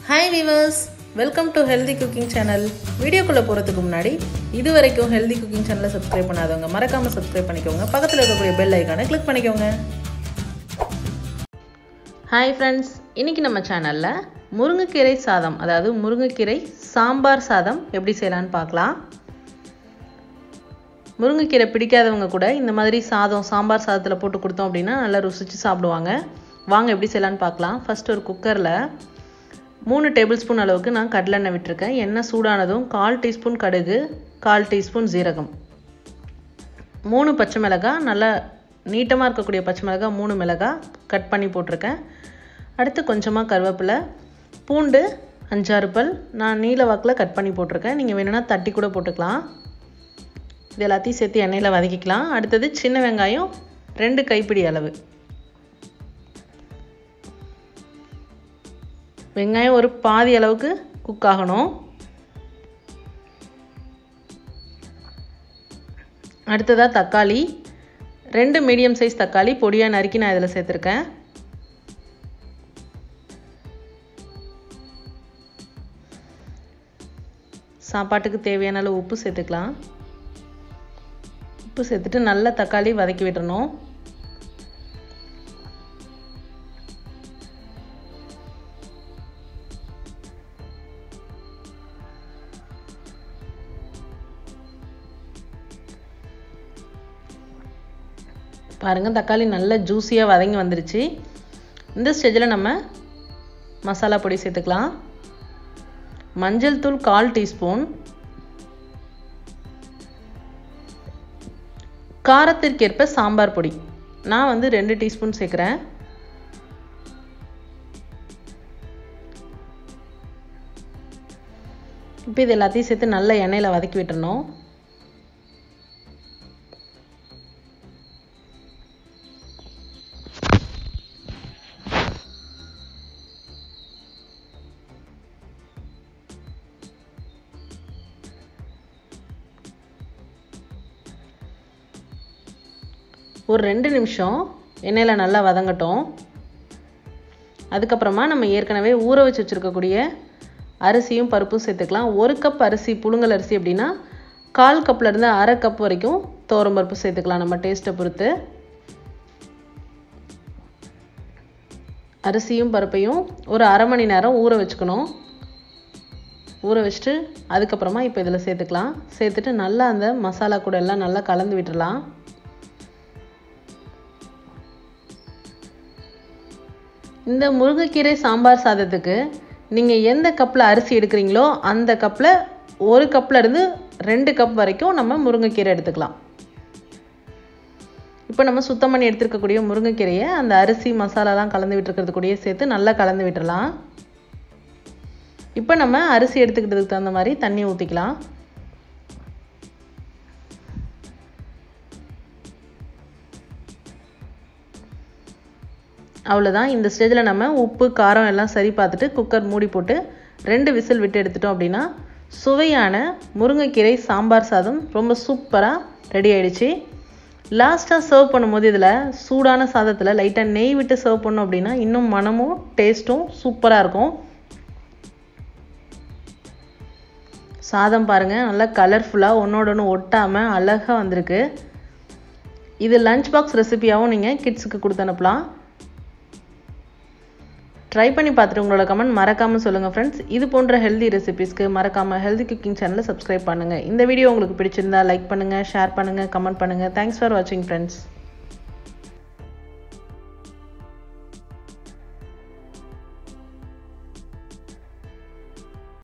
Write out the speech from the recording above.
hi viewers welcome to healthy cooking channel வீடியோக்குள்ளே போகிறதுக்கு முன்னாடி இது வரைக்கும் ஹெல்தி குக்கிங் சேனலை சப்ஸ்கிரைப் பண்ணாதவங்க மறக்காமல் சப்ஸ்கிரைப் பண்ணிக்கோங்க பக்கத்தில் இருக்கக்கூடிய பெல் ஐக்கானை கிளிக் பண்ணிக்கோங்க ஹாய் ஃப்ரெண்ட்ஸ் இன்றைக்கி நம்ம சேனலில் முருங்கைக்கீரை சாதம் அதாவது முருங்கைக்கீரை சாம்பார் சாதம் எப்படி செய்யலான்னு பார்க்கலாம் முருங்கைக்கீரை பிடிக்காதவங்க கூட இந்த மாதிரி சாதம் சாம்பார் சாதத்தில் போட்டு கொடுத்தோம் அப்படின்னா நல்லா ருசித்து சாப்பிடுவாங்க வாங்க எப்படி செய்யலான்னு பார்க்கலாம் ஃபஸ்ட் ஒரு குக்கரில் மூணு டேபிள் ஸ்பூன் அளவுக்கு நான் கடலெண்ணெய் விட்டுருக்கேன் எண்ணெய் சூடானதும் கால் டீஸ்பூன் கடுகு கால் டீஸ்பூன் ஜீரகம் மூணு பச்சை மிளகாய் நல்லா நீட்டமாக இருக்கக்கூடிய பச்சை மிளகாய் மூணு மிளகாய் கட் பண்ணி போட்டிருக்கேன் அடுத்து கொஞ்சமாக கருவேப்பிலை பூண்டு அஞ்சாறு பல் நான் நீல வாக்கில் கட் பண்ணி போட்டிருக்கேன் நீங்கள் வேணும்னா தட்டி கூட போட்டுக்கலாம் இது எல்லாத்தையும் சேர்த்து எண்ணெயில் வதக்கிக்கலாம் அடுத்தது சின்ன வெங்காயம் ரெண்டு கைப்பிடி அளவு வெங்காயம் ஒரு பாதி அளவுக்கு குக் ஆகணும் அடுத்ததாக தக்காளி ரெண்டு மீடியம் சைஸ் தக்காளி பொடியாக நறுக்கி நான் இதில் சேர்த்துருக்கேன் சாப்பாட்டுக்கு தேவையான அளவு உப்பு சேர்த்துக்கலாம் உப்பு சேர்த்துட்டு நல்லா தக்காளி வதக்கி விட்டுறணும் பாருங்கள் தக்காளி நல்லா ஜூஸியாக வதங்கி வந்துருச்சு இந்த ஸ்டேஜில் நம்ம மசாலா பொடி சேர்த்துக்கலாம் மஞ்சள் தூள் கால் டீஸ்பூன் காரத்திற்கேற்ப சாம்பார் பொடி நான் வந்து ரெண்டு டீஸ்பூன் சேர்க்குறேன் இப்போ இது எல்லாத்தையும் சேர்த்து நல்லா எண்ணெயில் வதக்கி விட்டுறணும் ஒரு ரெண்டு நிமிஷம் எண்ணெயில் நல்லா வதங்கட்டும் அதுக்கப்புறமா நம்ம ஏற்கனவே ஊற வச்சு வச்சுருக்கக்கூடிய அரிசியும் பருப்பும் சேர்த்துக்கலாம் ஒரு கப் அரிசி புழுங்கல் அரிசி அப்படின்னா கால் கப்லேருந்து அரை கப் வரைக்கும் தோரம் பருப்பு சேர்த்துக்கலாம் நம்ம டேஸ்ட்டை பொறுத்து அரிசியும் பருப்பையும் ஒரு அரை மணி நேரம் ஊற வச்சுக்கணும் ஊற வச்சுட்டு அதுக்கப்புறமா இப்போ இதில் சேர்த்துக்கலாம் சேர்த்துட்டு நல்லா அந்த மசாலா கூட எல்லாம் நல்லா கலந்து விட்டுடலாம் இந்த முருங்கைக்கீரை சாம்பார் சாதத்துக்கு நீங்கள் எந்த கப்பில் அரிசி எடுக்கிறீங்களோ அந்த கப்பில் ஒரு கப்பில் இருந்து ரெண்டு கப் வரைக்கும் நம்ம முருங்கைக்கீரை எடுத்துக்கலாம் இப்போ நம்ம சுத்தம் பண்ணி எடுத்துருக்கக்கூடிய முருங்கைக்கீரையை அந்த அரிசி மசாலாலாம் கலந்து விட்டுருக்கிறது கூடயே சேர்த்து நல்லா கலந்து விட்டுடலாம் இப்போ நம்ம அரிசி எடுத்துக்கிட்டதுக்கு தகுந்த மாதிரி தண்ணி ஊற்றிக்கலாம் அவ்வளோதான் இந்த ஸ்டேஜில் நம்ம உப்பு காரம் எல்லாம் சரி பார்த்துட்டு குக்கர் மூடி போட்டு ரெண்டு விசில் விட்டு எடுத்துட்டோம் அப்படின்னா சுவையான முருங்கைக்கீரை சாம்பார் சாதம் ரொம்ப சூப்பராக ரெடி ஆயிடுச்சு லாஸ்ட்டாக சர்வ் பண்ணும்போது இதில் சூடான சாதத்தில் லைட்டாக நெய் விட்டு சர்வ் பண்ணோம் அப்படின்னா இன்னும் மனமும் டேஸ்ட்டும் சூப்பராக இருக்கும் சாதம் பாருங்கள் நல்லா கலர்ஃபுல்லாக ஒன்றோட ஒன்று ஒட்டாமல் அழகாக வந்திருக்கு இது லஞ்ச் பாக்ஸ் ரெசிபியாகவும் நீங்கள் கிட்ஸுக்கு கொடுத்து அனுப்பலாம் ட்ரை பண்ணி பார்த்துட்டு உங்களோட கமெண்ட் மறக்காமல் சொல்லுங்கள் ஃப்ரெண்ட்ஸ் இது போன்ற ஹெல்தி ரெசிபிஸ்க்கு மறக்காமல் ஹெல்தி குக்கிங் சேனலை சப்ஸ்கிரைப் பண்ணுங்கள் இந்த வீடியோ உங்களுக்கு பிடிச்சிருந்தா லைக் பண்ணுங்கள் ஷேர் பண்ணுங்கள் கமெண்ட் பண்ணுங்கள் தேங்க்ஸ் ஃபார் வாட்சிங் ஃப்ரெண்ட்ஸ்